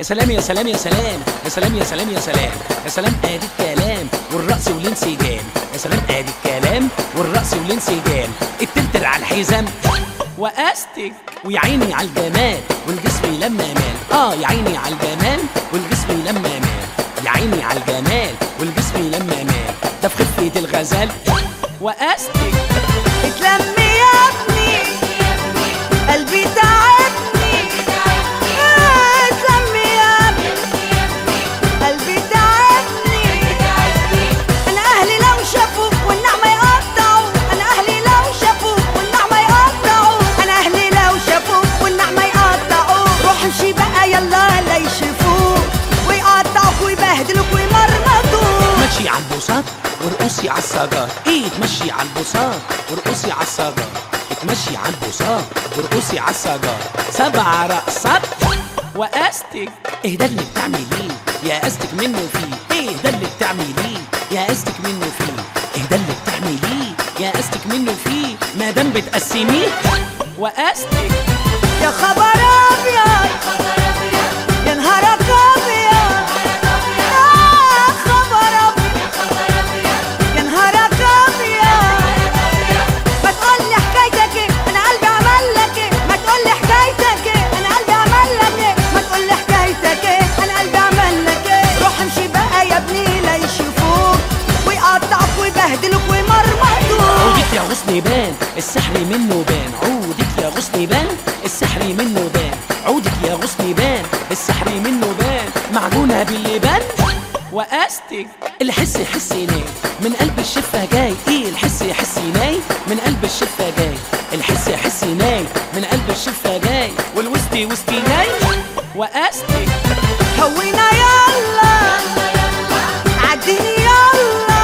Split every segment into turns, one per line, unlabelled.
سلام يا سلام يا سلام يا سلام يا سلام يا سلام يا سلام ادي الكلام والرقص والانسجام يا سلام ادي الكلام والرقص والانسجام التلتر على الحزام واستك ويا عيني على الجمال والجسم لما مال اه يا عيني على الجمال والجسم لما مال يا عيني على الجمال والجسم لما مال ده في خفة الغزال واستك
اتلم يا ابني قلبي تعبني اتلم يا ابني قلبي تعبني انا اهلي لو شافوا والنعمة يقطعوا انا اهلي لو شافوا والنعمة يقطعوا انا اهلي لو شافوا والنعمة يقطعوا روح امشي بقى يلا لا يشوفوك ويقطعوك ويبهدلوك ويمرمطوك
ماشي على البساط وارقصي على السجار ايه تمشي على البساط وارقصي على السجار اتمشي على البساط وارقصي على السجار سبع رقصات واستك ايه ده اللي بتعمليه يا استك منه فيه ايه ده اللي بتعمليه يا استك منه فيه ايه ده اللي بتعمليه يا استك منه فيه ما دام بتقسميه واستك
يا خبر ابيض يا نهارك ابيض يا خبر ابيض يا نهارك ابيض ما تقول لي حكايتك ايه انا قلبي عمل لك ايه ما تقول لي حكايتك ايه انا قلبي عمل لك ايه ما تقول لي حكايتك ايه انا قلبي عمل لك ايه روح امشي بقى يا ابني لا يشوفوك ويقطعوك ويبهدلوك ويمرمطوك
عودك يا غصن بان السحر منه بان عودك يا غصن بان السحر منه بان عودك يا غصن بان السحر منه بان معجونة باللبان وأستك الحس حس ناي من قلب الشفة جاي ايه الحس حس ناي من قلب الشفة جاي الحس حس ناي من قلب الشفة جاي والوسطي وسطي ناي وأستك
هوينا يلا عديني يلا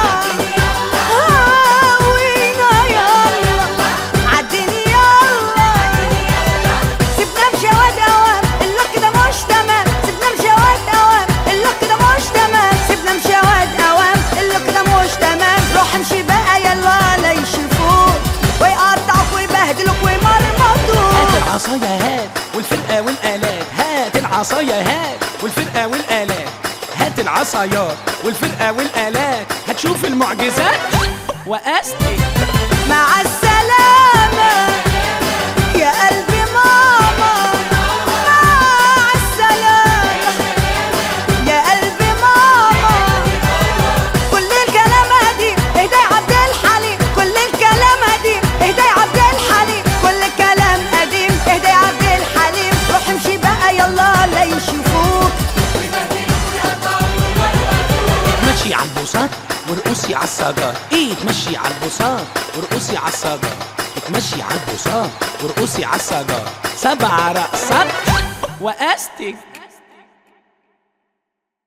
هوينا يلا عديني يلا سيبنا بشواد اوام اللوك ده مش تمام سيبنا بشواد اوام اللوك ده مش تمام سيبنا بشواد اوام اللوك ده مش تمام روح امشي بقى يلا لا يشوفوك ويقطعوك ويبهدلوك ويمرمطوك
هات العصاية هات والفرقة والآلات هات العصاية هات والفرقة والآلات هات العصايات والفرقة والآلات هتشوف المعجزات وأستك
مع السلامة يا قلبي ماما مع السلامة يا قلبي ماما كل الكلام دي اهدى يا عبد الحليم كل الكلام دي اهدى يا عبد الحليم كل الكلام قديم اهدى يا عبد الحليم روح امشي بقى يلا لا يشوفوك
تمشي على البساط وارقصي على السجار ايه تمشي على البساط وارقصي على السجار تمشي على البساط وارقصي على السجار سبع رقصات وأستك